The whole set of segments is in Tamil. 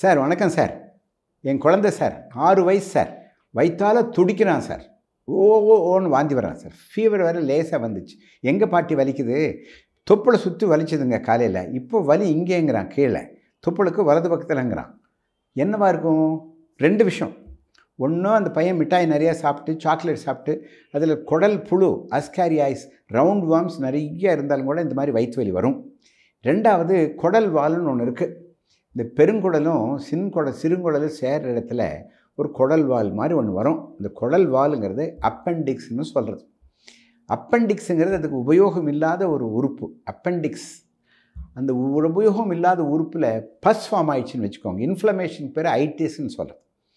சார் வணக்கம் சார் என் குழந்தை சார் ஆறு வயசு சார் வயிற்றால துடிக்கிறான் சார் ஓ ஓ ஓன்னு வாந்தி வரான் சார் ஃபீவர் வேறு லேசாக வந்துச்சு எங்கே பாட்டி வலிக்குது தொப்புளை சுற்றி வலிச்சதுங்க காலையில் இப்போ வலி இங்கேங்கிறான் கீழே தொப்புளுக்கு வலது பக்கத்தில்ங்கிறான் என்னவா இருக்கும் ரெண்டு விஷயம் ஒன்று அந்த பையன் மிட்டாய் நிறையா சாப்பிட்டு சாக்லேட் சாப்பிட்டு அதில் குடல் புழு அஸ்காரியாய்ஸ் ரவுண்ட் வார்ம்ஸ் நிறைய இருந்தாலும் கூட இந்த மாதிரி வயிற்று வலி வரும் ரெண்டாவது குடல் வால்னு ஒன்று இருக்குது இந்த பெருங்குடலும் சின்குடல் சிறுங்குடலும் சேர்ற இடத்துல ஒரு குடல் வால் மாதிரி ஒன்று வரும் இந்த குடல் வாலுங்கிறது அப்பெண்டிக்ஸ்னு சொல்கிறது அப்பெண்டிக்ஸுங்கிறது அதுக்கு உபயோகம் இல்லாத ஒரு உறுப்பு அப்பெண்டிக்ஸ் அந்த உ- உபயோகம் இல்லாத உறுப்பில் பஸ் ஃபார்ம் ஆயிடுச்சுன்னு வச்சுக்கோங்க இன்ஃப்ளமேஷன் பேர் ஐட்டிஸ்ன்னு சொல்கிறது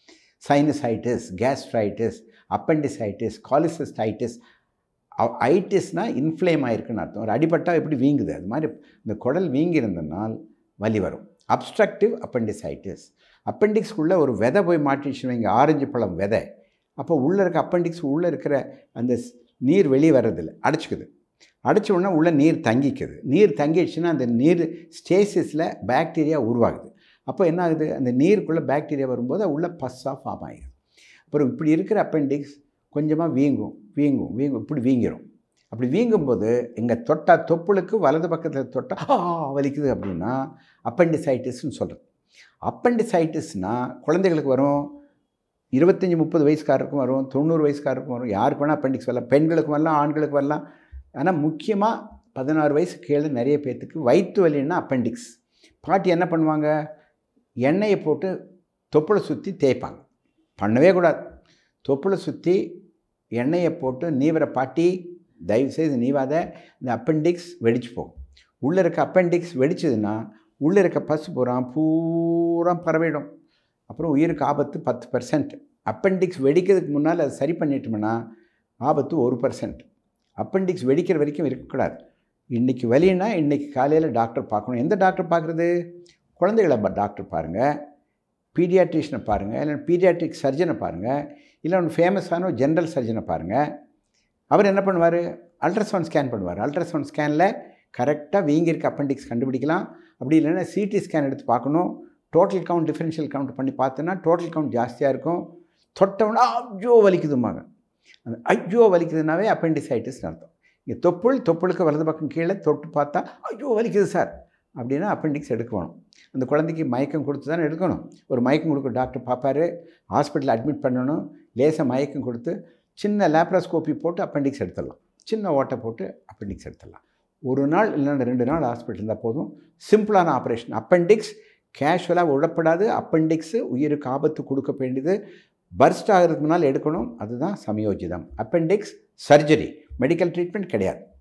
சைனசைட்டிஸ் கேஸ்ட்ரைட்டிஸ் அப்பெண்டிசைட்டிஸ் காலிசிஸ்டைட்டிஸ் ஐட்டிஸ்னால் இன்ஃப்ளேம் ஆயிருக்குன்னு அர்த்தம் ஒரு அடிபட்டால் எப்படி வீங்குது அது மாதிரி இந்த குடல் வீங்கி இருந்தனால் வலி வரும் அப்ஸ்ட்ரக்டிவ் அப்பெண்டிசைட்டிஸ் அப்பெண்டிக்ஸ்க்குள்ளே ஒரு விதை போய் மாட்டிடுச்சுன்னு வைங்க ஆரஞ்சு பழம் விதை அப்போ உள்ளே இருக்க அப்பெண்டிக்ஸ் உள்ளே இருக்கிற அந்த ஸ்- நீர் வெளியே வர்றதில்ல அடைச்சிக்குது அடைச்ச உடனே உள்ளே நீர் தங்கிக்குது நீர் தங்கிடுச்சுன்னா அந்த நீர் ஸ்டேசிஸில் பாக்டீரியா உருவாகுது அப்போ என்ன ஆகுது அந்த நீருக்குள்ளே பாக்டீரியா வரும்போது அது உள்ள பஸ்ஸாக ஃபார்ம் ஆகிடுது அப்புறம் இப்படி இருக்கிற அப்பெண்டிக்ஸ் கொஞ்சமாக வீங்கும் வீங்கும் வீங்கும் இப்படி வீங்கிரும் அப்படி வீங்கும்போது இங்கே தொட்டா தொப்புளுக்கு வலது பக்கத்தில் தொட்டா ஆ வலிக்குது அப்படின்னா அப்பெண்டிசைட்டிஸ்னு சொல்கிறது அப்பெண்டிசைட்டிஸ்னால் குழந்தைகளுக்கு வரும் இருபத்தஞ்சி முப்பது வயசுக்காரருக்கும் வரும் தொண்ணூறு வயசுக்காரருக்கும் வரும் யாருக்கு வேணால் அப்பெண்டிக்ஸ் வரலாம் பெண்களுக்கு வரலாம் ஆண்களுக்கு வரலாம் ஆனால் முக்கியமாக பதினாறு வயசு கீழே நிறைய பேர்த்துக்கு வயிற்று வலின்னா அப்பெண்டிக்ஸ் பாட்டி என்ன பண்ணுவாங்க எண்ணெயை போட்டு தொப்புளை சுற்றி தேய்ப்பாங்க பண்ணவே கூடாது தொப்புளை சுற்றி எண்ணெயை போட்டு நீவர பாட்டி தயவுசெய்து நீவாத இந்த அப்பெண்டிக்ஸ் வெடிச்சு போகும் உள்ளே இருக்க அப்பெண்டிக்ஸ் வெடிச்சதுன்னா உள்ளே இருக்க பசு பூரா பூரா பரவிடும் அப்புறம் உயிருக்கு ஆபத்து பத்து பர்சன்ட் அப்பெண்டிக்ஸ் வெடிக்கிறதுக்கு முன்னால் அதை சரி பண்ணிட்டோம்னா ஆபத்து ஒரு பர்சன்ட் அப்பெண்டிக்ஸ் வெடிக்கிற வரைக்கும் இருக்கக்கூடாது இன்றைக்கி வலின்னா இன்றைக்கி காலையில் டாக்டர் பார்க்கணும் எந்த டாக்டர் பார்க்குறது குழந்தைகளை ப- டாக்டர் பாருங்கள் பீடியாட்ரிஷனை பாருங்கள் இல்லை பீடியாட்ரிக் சர்ஜனை பாருங்கள் இல்லை ஒன்று ஃபேமஸான ஒரு ஜென்ரல் சர்ஜனை பாருங்கள் அவர் என்ன பண்ணுவார் அல்ட்ராசவுண்ட் ஸ்கேன் பண்ணுவார் அல்ட்ராசவுண்ட் ஸ்கேனில் கரெக்டாக வீங்கியிருக்க அப்பெண்டிக்ஸ் கண்டுபிடிக்கலாம் அப்படி இல்லைன்னா சிடி ஸ்கேன் எடுத்து பார்க்கணும் டோட்டல் கவுண்ட் டிஃபரன்ஷியல் கவுண்ட் பண்ணி பார்த்தோன்னா டோட்டல் கவுண்ட் ஜாஸ்தியாக இருக்கும் தொட்டவுடனே ஐயோ வலிக்குதும்பாங்க அந்த ஐயோ வலிக்குதுனாவே அப்பெண்டிசைட்டிஸ் அர்த்தம் இங்கே தொப்புள் தொப்புளுக்கு வலது பக்கம் கீழே தொட்டு பார்த்தா ஐயோ வலிக்குது சார் அப்படின்னா அப்பெண்டிக்ஸ் எடுக்கணும் அந்த குழந்தைக்கு மயக்கம் கொடுத்து தானே எடுக்கணும் ஒரு மயக்கம் கொடுக்க டாக்டர் பார்ப்பாரு ஹாஸ்பிட்டல் அட்மிட் பண்ணணும் லேசாக மயக்கம் கொடுத்து சின்ன லேப்ராஸ்கோப்பி போட்டு அப்பெண்டிக்ஸ் எடுத்துடலாம் சின்ன ஓட்டை போட்டு அப்பெண்டிக்ஸ் எடுத்துடலாம் ஒரு நாள் இல்லைன்னா ரெண்டு நாள் ஹாஸ்பிட்டல் இருந்தால் போதும் சிம்பிளான ஆப்ரேஷன் அப்பெண்டிக்ஸ் கேஷுவலாக விடப்படாது அப்பெண்டிக்ஸு உயிருக்கு ஆபத்து கொடுக்க வேண்டியது பர்ஸ்ட் ஆகிறதுக்கு முன்னால் எடுக்கணும் அதுதான் சமயோஜிதம் அப்பெண்டிக்ஸ் சர்ஜரி மெடிக்கல் ட்ரீட்மெண்ட் கிடையாது